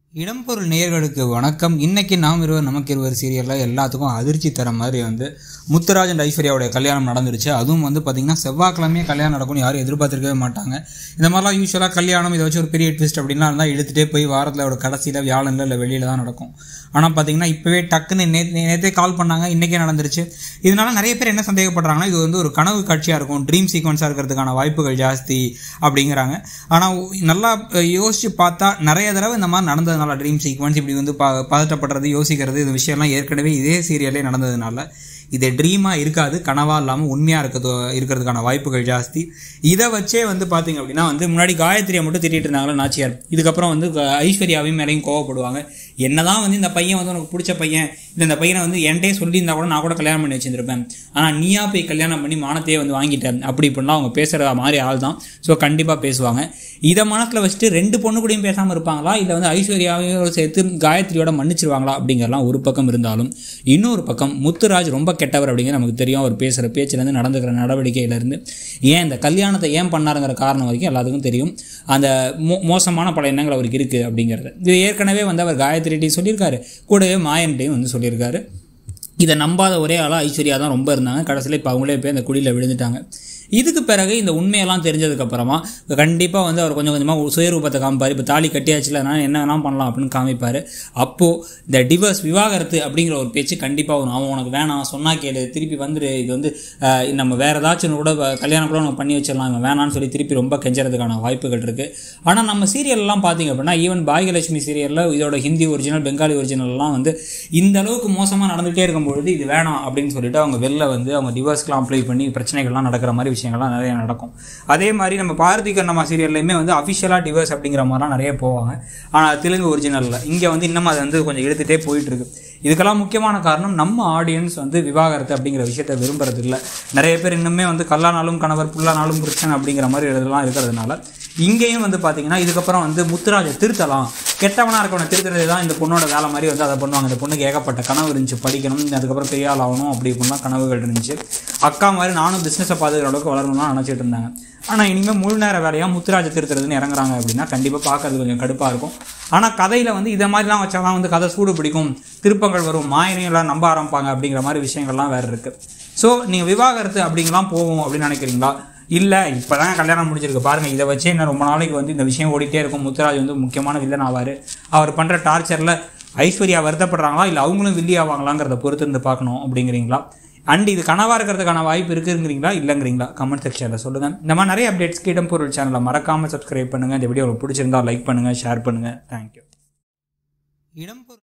இடம்பொருள் நேயர்களுக்கு வணக்கம் இன்னைக்கு நாம் இருவர் நமக்கு இருவர் சீரியலில் எல்லாத்துக்கும் அதிர்ச்சி தர மாதிரி வந்து முத்துராஜ் அண்ட் ஐஸ்வர்யாவுடைய கல்யாணம் நடந்துருச்சு அதுவும் வந்து பார்த்திங்கன்னா செவ்வாய்க்கிழமையே கல்யாணம் நடக்கும்னு யாரும் எதிர்பார்த்திருக்கவே மாட்டாங்க இந்த மாதிரிலாம் யூஸ்வலாக கல்யாணம் இதை வச்சு ஒரு பெரிய ட்விஸ்ட் அப்படின்லாம் இருந்தால் இழுத்துட்டே போய் வாரத்தில் ஒரு கடைசியில் வியாழனில் இல்லை வெளியில் தான் நடக்கும் ஆனால் பார்த்தீங்கன்னா இப்போவே டக்குன்னு நேற்று நேற்றே கால் பண்ணாங்க இன்றைக்கே நடந்துருச்சு இதனால நிறைய பேர் என்ன சந்தேகப்படுறாங்கன்னா இது வந்து ஒரு கனவு காட்சியாக இருக்கும் ட்ரீம் சீக்வன்ஸாக இருக்கிறதுக்கான வாய்ப்புகள் ஜாஸ்தி அப்படிங்கிறாங்க ஆனால் நல்லா அஹ், யோசிச்சு பார்த்தா நிறைய தடவை இந்த மாதிரி நடந்ததுனால ட்ரீம் சீக்வன்ஸ் இப்படி வந்து ப பதட்டப்படுறது யோசிக்கிறது இந்த விஷயம்லாம் ஏற்கனவே இதே சீரியலே நடந்ததுனால இது ட்ரீமாக இருக்காது கனவாக இல்லாமல் உண்மையாக இருக்கிறது இருக்கிறதுக்கான வாய்ப்புகள் ஜாஸ்தி இதை வச்சே வந்து பார்த்தீங்க அப்படின்னா வந்து முன்னாடி காயத்ரியை மட்டும் திட்டிட்டு இருந்தாங்களா நாச்சியார் இதுக்கப்புறம் வந்து க- ஐஸ்வர்யாவையும் மேலேயும் கோவப்படுவாங்க என்னதான் வந்து இந்த பையன் வந்து உனக்கு பிடிச்ச பையன் இந்த இந்த பையனை வந்து என்கிட்டயே சொல்லியிருந்தா கூட நான் கூட கல்யாணம் பண்ணி வச்சிருந்திருப்பேன் ஆனால் நீயா போய் கல்யாணம் பண்ணி மானத்தையே வந்து வாங்கிட்டேன் அப்படி இப்படிலாம் அவங்க பேசுகிற மாதிரி ஆள் தான் ஸோ கண்டிப்பாக பேசுவாங்க இதை மனசில் வச்சுட்டு ரெண்டு பொண்ணு கூடயும் பேசாமல் இருப்பாங்களா இல்லை வந்து ஐஸ்வர்யாவையும் சேர்த்து காயத்ரியோட மன்னிச்சிருவாங்களா அப்படிங்கிறலாம் ஒரு பக்கம் இருந்தாலும் இன்னொரு பக்கம் முத்துராஜ் ரொம்ப கெட்டவர் அப்படிங்கிறது நமக்கு தெரியும் அவர் பேசுகிற பேச்சிலேருந்து நடந்துக்கிற நடவடிக்கையிலேருந்து ஏன் இந்த கல்யாணத்தை ஏன் பண்ணாருங்கிற காரணம் வரைக்கும் எல்லாத்துக்கும் தெரியும் அந்த மோ மோசமான பல எண்ணங்கள் அவருக்கு இருக்குது அப்படிங்கிறது இது ஏற்கனவே வந்து அவர் காயத்ரிட்டையும் சொல்லியிருக்காரு கூடவே மாயன்ட்டையும் வந்து சொல்லியிருக்காரு இதை நம்பாத ஒரே ஆளாக ஐஸ்வர்யா தான் ரொம்ப இருந்தாங்க கடைசியில் இப்போ அவங்களே போய் அந்த குழியில் விழுந்துட்டாங்க இதுக்கு பிறகு இந்த உண்மையெல்லாம் தெரிஞ்சதுக்கப்புறமா கண்டிப்பாக வந்து அவர் கொஞ்சம் கொஞ்சமாக சுயரூபத்தை காமிப்பார் இப்போ தாலி கட்டியாச்சுல நான் என்ன வேணாலும் பண்ணலாம் அப்படின்னு காமிப்பார் அப்போது இந்த டிவர்ஸ் விவாகரத்து அப்படிங்கிற ஒரு பேச்சு கண்டிப்பாக வரும் அவன் உனக்கு வேணாம் சொன்னா கேளு திருப்பி வந்துரு இது வந்து அஹ், நம்ம வேறு ஏதாச்சும் கூட வ- கல்யாணம் கூட நம்ம பண்ணி வச்சிடலாம் இவன் வேணான்னு சொல்லி திருப்பி ரொம்ப கெஞ்சறதுக்கான வாய்ப்புகள் இருக்குது ஆனால் நம்ம சீரியல்லாம் பார்த்தீங்க அப்படின்னா ஈவன் பாகியலட்சுமி சீரியலில் இதோட ஹிந்தி ஒரிஜினல் பெங்காலி ஒரிஜினல்லாம் வந்து இந்த அளவுக்கு மோசமாக நடந்துகிட்டே இருக்கும்பொழுது இது வேணாம் அப்படின்னு சொல்லிட்டு அவங்க வெளில வந்து அவங்க டிவோர்ஸ்க்குலாம் அப்ளை பண்ணி பிரச்சனைகள்லாம் நடக்கிற மாதிரி விஷயங்கள்லாம் நிறைய நடக்கும் அதே மாதிரி நம்ம பாரதி கண்ணம்மா சீரியல்லையுமே வந்து அஃபிஷியலாக டிவோர்ஸ் அப்படிங்கிற மாதிரிலாம் நிறைய போவாங்க ஆனால் தெலுங்கு ஒரிஜினலில் இங்கே வந்து இன்னும் அது வந்து கொஞ்சம் எடுத்துகிட்டே போயிட்டு இருக்கு இதுக்கெல்லாம் முக்கியமான காரணம் நம்ம ஆடியன்ஸ் வந்து விவாகரத்து அப்படிங்கிற விஷயத்தை விரும்புறது இல்லை நிறைய பேர் இன்னுமே வந்து கல்லானாலும் கணவர் புல்லானாலும் புருஷன் அப்படிங்கிற மாதிரி இதெல்லாம் இருக்கிறதுனால இங்கேயும் வந்து பார்த்தீங்கன்னா இதுக்கப்புறம் வந்து முத்துராஜை திருத்தலாம் கெட்டவனாக இருக்கவனை திருத்துறது தான் இந்த பொண்ணோட வேலை மாதிரி வந்து அதை பண்ணுவாங்க இந்த பொண்ணுக்கு ஏகப்பட்ட கனவு இருந்துச்சு படிக்கணும் அதுக்கப்புறம் பெரிய ஆள் ஆகணும் அப்படி இப்படிலாம் கனவுகள் இருந்துச்சு அக்கா மாதிரி நானும் பிஸ்னஸை பார்த்துக்கிற அளவுக்கு வளரணும்னு நினச்சிட்டு இருந்தாங்க ஆனால் இனிமேல் முழு நேர வேலையாக முத்துராஜை திருத்துறதுன்னு இறங்குறாங்க அப்படின்னா கண்டிப்பாக பார்க்கறது கொஞ்சம் கடுப்பாக இருக்கும் ஆனால் கதையில் வந்து இதை மாதிரிலாம் வச்சா தான் வந்து கதை சூடு பிடிக்கும் திருப்பங்கள் வரும் மாயனையும் எல்லாம் நம்ப ஆரம்பிப்பாங்க அப்படிங்கிற மாதிரி விஷயங்கள்லாம் வேறு இருக்குது ஸோ நீங்கள் விவாகரத்து அப்படிங்கலாம் போகும் அப்படின்னு நினைக்கிறீங்களா இல்லை இப்போ தான் கல்யாணம் முடிஞ்சிருக்கு பாருங்கள் இதை வச்சே இன்னும் ரொம்ப நாளைக்கு வந்து இந்த விஷயம் ஓடிட்டே இருக்கும் முத்துராஜ் வந்து முக்கியமான வில்லன் ஆவார் அவர் பண்ணுற டார்ச்சரில் ஐஸ்வர்யா வருத்தப்படுறாங்களா இல்லை அவங்களும் வில்லி ஆவாங்களாங்கிறத பொறுத்து இருந்து பார்க்கணும் அப்படிங்கிறீங்களா அண்ட் இது கனவாக இருக்கிறதுக்கான வாய்ப்பு இருக்குங்கிறீங்களா இல்லைங்கிறீங்களா கமெண்ட் செக்ஷனில் சொல்லுங்கள் இந்த மாதிரி நிறைய அப்டேட்ஸ்க்கு இடம்பொருள் சேனலை மறக்காமல் சப்ஸ்கிரைப் பண்ணுங்கள் இந்த வீடியோ உங்களுக்கு பிடிச்சிருந்தா லைக் பண்ணுங்கள் ஷேர் பண்ணுங்கள் தேங்க்யூ இடம்பொருள்